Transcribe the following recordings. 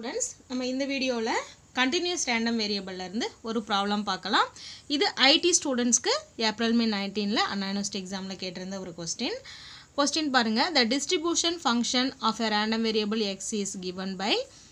students நம்ம இந்த வீடியோவில் கண்டினியூஸ் ரேண்டம் இருந்து ஒரு ப்ராப்ளம் பார்க்கலாம் இது ஐடி ஸ்டூடெண்ட்ஸ்க்கு ஏப்ரல் மே நைன்டீனில் அண்ணா யூனிவர்சிட்டி எக்ஸாமில் கேட்டிருந்த ஒரு கொஸ்டின் கொஸ்டின் பாருங்கள் the distribution function of a random variable x is given by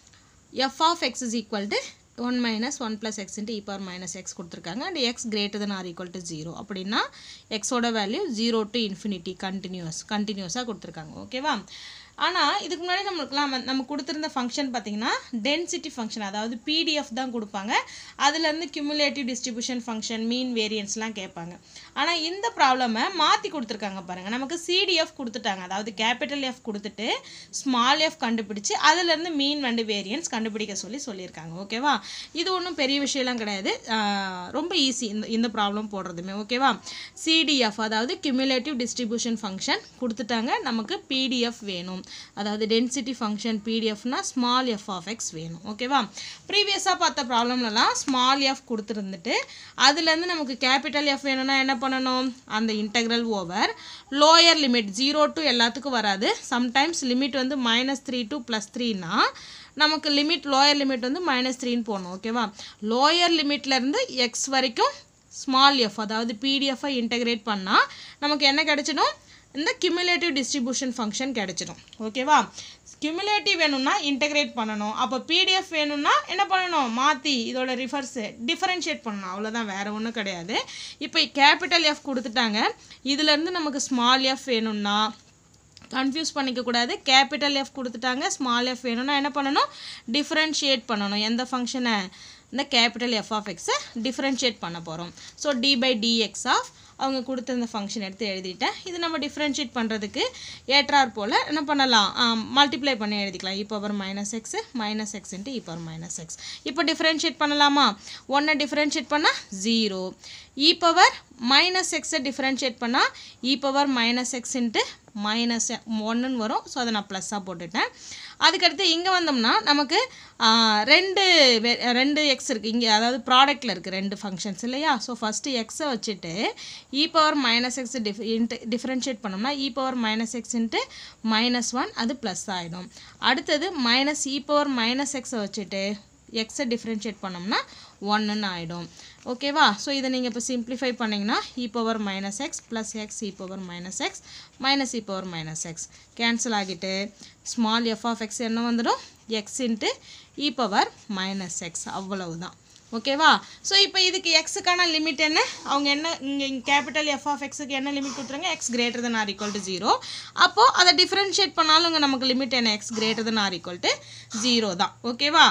f of x is equal to 1 minus 1 plus x into e power minus x கொடுத்துருக்காங்க and x greater than or equal to 0 அப்படின்னா x ஓட value 0 to infinity continuous கண்டினியூஸாக கொடுத்துருக்காங்க ஓகேவா ஆனால் இதுக்கு முன்னாடி நம்மளுக்குலாம் நம்ம- நம்ம கொடுத்துருந்த ஃபங்க்ஷன் பார்த்தீங்கன்னா டென்சிட்டி ஃபங்க்ஷன் அதாவது பிடிஎஃப் தான் கொடுப்பாங்க அதுலேருந்து cumulative டிஸ்ட்ரிபியூஷன் ஃபங்க்ஷன் மீன் வேரியன்ஸ்லாம் கேட்பாங்க ஆனால் இந்த ப்ராப்ளமை மாற்றி கொடுத்துருக்காங்க பாருங்கள் நமக்கு சிடிஎஃப் கொடுத்துட்டாங்க அதாவது கேபிட்டல் எஃப் கொடுத்துட்டு ஸ்மால் எஃப் கண்டுபிடிச்சு அதுலேருந்து மீன் வந்து வேரியன்ஸ் கண்டுபிடிக்க சொல்லி சொல்லியிருக்காங்க ஓகேவா இது ஒன்றும் பெரிய விஷயம்லாம் கிடையாது ஆஹ் ரொம்ப ஈஸி இந்த இந்த ப்ராப்ளம் போடுறதுமே ஓகேவா சிடிஎஃப் அதாவது cumulative டிஸ்ட்ரிபியூஷன் ஃபங்க்ஷன் கொடுத்துட்டாங்க நமக்கு பிடிஎஃப் வேணும் அதாவது டென்சிட்டி ஃபங்க்ஷன் பிடிஎஃப்னா ஸ்மால் எஃப் ஆஃப் எக்ஸ் வேணும் ஓகேவா ப்ரீவியஸாக பார்த்த ப்ராப்ளம்லலாம் ஸ்மால் எஃப் கொடுத்துருந்துட்டு அதுலேருந்து நமக்கு கேபிட்டல் எஃப் வேணும்னா என்ன பண்ணணும் அந்த integral over lower limit zero to எல்லாத்துக்கும் வராது சம்டைம்ஸ் லிமிட் வந்து மைனஸ் த்ரீ டு ப்ளஸ் த்ரீனா நமக்கு லிமிட் லோயர் லிமிட் வந்து மைனஸ் த்ரீன்னு போடணும் ஓகேவா லோயர் லிமிட்லேருந்து எக்ஸ் வரைக்கும் ஸ்மால் எஃப் அதாவது பிடிஎஃப்பை இன்டகிரேட் பண்ணால் நமக்கு என்ன கிடைச்சிடும் இந்த cumulative டிஸ்ட்ரிபியூஷன் ஃபங்க்ஷன் கிடைச்சிடும் ஓகேவா cumulative வேணும்னா இன்டகிரேட் பண்ணணும் அப்போ பிடிஎஃப் வேணும்னா என்ன பண்ணணும் மாற்றி இதோட ரிஃபர்ஸு டிஃபரன்ஷியேட் பண்ணணும் அவ்வளோதான் வேறு ஒன்றும் கிடையாது இப்போ கேபிட்டல் எஃப் கொடுத்துட்டாங்க இதுலேருந்து நமக்கு ஸ்மால் எஃப் வேணும்னா கன்ஃபியூஸ் பண்ணிக்க கூடாது கேபிட்டல் எஃப் கொடுத்துட்டாங்க ஸ்மால் எஃப் வேணும்னா என்ன பண்ணணும் டிஃப்ரென்ஷியேட் பண்ணணும் எந்த ஃபங்க்ஷனை இந்த கேபிட்டல் எஃப் ஆஃப் எக்ஸை டிஃப்ரென்ஷியேட் பண்ண போகிறோம் so D by dx of அவங்க கொடுத்த இந்த ஃபங்க்ஷன் எடுத்து எழுதிட்டேன் இது நம்ம டிஃப்ரென்ஷியேட் பண்ணுறதுக்கு ஏற்றார் போல் என்ன பண்ணலாம் மல்டிப்ளை பண்ணி எழுதிக்கலாம் E power minus X minus X into E power minus X இப்போ டிஃப்ரென்ஷியேட் பண்ணலாமா ஒன்றை டிஃப்ரென்ஷியேட் பண்ணால் ஜீரோ இ பவர் மைனஸ் எக்ஸை டிஃப்ரென்ஷியேட் பண்ணால் E power minus X into minus ஒன்றுன்னு வரும் ஸோ அதை நான் ப்ளஸ்ஸாக போட்டுட்டேன் அதுக்கடுத்து இங்கே வந்தோம்னா நமக்கு ஆ, ரெண்டு வே- ரெண்டு எக்ஸ் இருக்குது இங்கே அதாவது ப்ராடக்ட்டில் இருக்குது ரெண்டு ஃபங்க்ஷன்ஸ் இல்லையா ஸோ ஃபஸ்ட்டு எக்ஸை வச்சுட்டு E power minus X diff into differentiate பண்ணோம்னா E power minus X into minus one அது ப்ளஸ் ஆகிடும் அடுத்தது மைனஸ் இ பவர் மைனஸ் எக்ஸை வச்சுட்டு எக்ஸை டிஃப்ரென்ஷியேட் பண்ணோம்னா ஒன்றுன்னு ஆகிடும் ஓகேவா ஸோ இதை நீங்கள் இப்போ சிம்ப்ளிஃபை பண்ணிங்கன்னா E power minus X plus X E power minus X minus E power minus X cancel ஆகிட்டு ஸ்மால் எஃப் ஆஃப் எக்ஸ் என்ன வந்துடும் X into E power minus X அவ்வளவுதான் ஓகேவா ஸோ இப்போ இதுக்கு எக்ஸுக்கான லிமிட் என்ன அவங்க என்ன இங்கே கேபிட்டல் எஃப் ஆஃப் எக்ஸுக்கு என்ன லிமிட் கொடுத்துருங்க X greater than or equal to zero அப்போது அதை டிஃப்ரென்ஷியேட் பண்ணாலும் இங்கே நமக்கு லிமிட் என்ன X greater than or equal to zero தான் ஓகேவா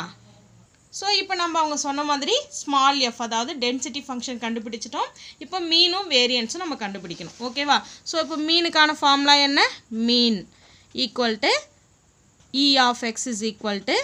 ஸோ இப்போ நம்ம அவங்க சொன்ன மாதிரி ஸ்மால் எஃப் அதாவது டென்சிட்டி ஃபங்க்ஷன் கண்டுபிடிச்சிட்டோம் இப்போ மீனும் வேரியன்ஸும் நம்ம கண்டுபிடிக்கணும் ஓகேவா ஸோ இப்போ மீனுக்கான ஃபார்முலா என்ன mean equal to E of X is equal to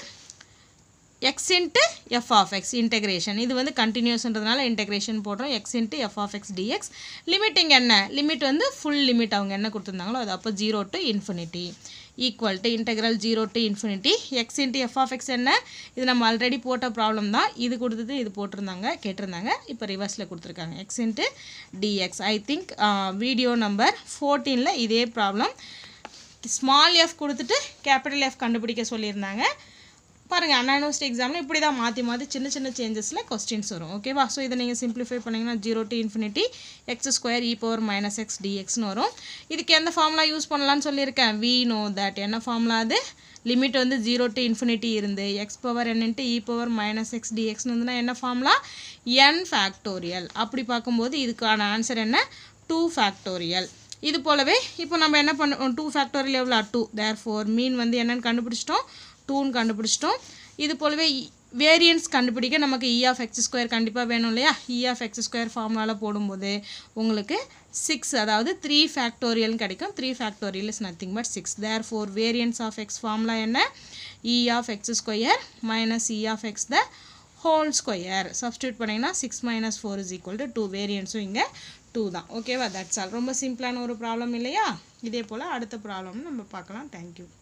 X into F of X integration இது வந்து கண்டினியூஸ்ன்றதுனால இன்டெகிரேஷன் போடுறோம் X into F of X dx limiting என்ன லிமிட் வந்து ஃபுல் லிமிட் அவங்க என்ன கொடுத்துருந்தாங்களோ அது அப்போ zero to infinity equal to integral zero to infinity X into F of X என்ன இது நம்ம ஆல்ரெடி போட்ட ப்ராப்ளம் தான் இது கொடுத்தது இது போட்டிருந்தாங்க கேட்டிருந்தாங்க இப்போ ரிவர்ஸில் கொடுத்துருக்காங்க X into dx I think video number ஃபோர்டீனில் இதே ப்ராப்ளம் ஸ்மால் எஃப் கொடுத்துட்டு கேபிட்டல் எஃப் கண்டுபிடிக்க சொல்லியிருந்தாங்க பாருங்கள் அண்ணா யூனிவர்சிட்டி எக்ஸாமில் இப்படி தான் மாற்றி மாற்றி சின்ன சின்ன சேஞ்சஸில் கொஸ்டின்ஸ் வரும் ஓகேவா ஸோ இதை நீங்கள் சிம்ப்ளிஃபை பண்ணிங்கன்னா zero to infinity X square E power minus X டிஎக்ஸ்னு வரும் இதுக்கு எந்த ஃபார்முலா யூஸ் பண்ணலாம்னு சொல்லியிருக்கேன் வி நோ தட் என்ன ஃபார்முலா அது லிமிட் வந்து ஜீரோ டு இன்ஃபினிட்டி இருந்து எக்ஸ் பவர் என்னன்ட்டு இ பவர் மைனஸ் எக்ஸ் டிஎக்ஸ்னு இருந்துன்னா என்ன ஃபார்முலா என் ஃபேக்டோரியல் அப்படி பார்க்கும்போது இதுக்கான ஆன்சர் என்ன டூ ஃபேக்டோரியல் இது போலவே இப்போ நம்ம என்ன பண்ண டூ ஃபேக்டோரியல் எவ்வளோ டூ தேர் ஃபோர் மீன் வந்து என்னன்னு கண்டுபிடிச்சிட்டோம் டூன்னு கண்டுபிடிச்சிட்டோம் இது போலவே வேரியன்ஸ் கண்டுபிடிக்க நமக்கு இ ஆஃப் எக்ஸ் ஸ்கொயர் கண்டிப்பாக வேணும் இல்லையா இ ஆஃப் எக்ஸ் ஸ்கொயர் ஃபார்முலாவில் போடும்போது உங்களுக்கு சிக்ஸ் அதாவது த்ரீ ஃபேக்டோரியல்னு கிடைக்கும் three factorial is nothing but six therefore variance of X formula என்ன E of X square minus E of X the whole square substitute பண்ணிங்கன்னா six minus four is equal to two வேரியன்ஸும் இங்கே two தான் ஓகேவா that's all ரொம்ப சிம்பிளான ஒரு problem இல்லையா இதே போல் அடுத்த ப்ராப்ளம்னு நம்ம பார்க்கலாம் தேங்க்யூ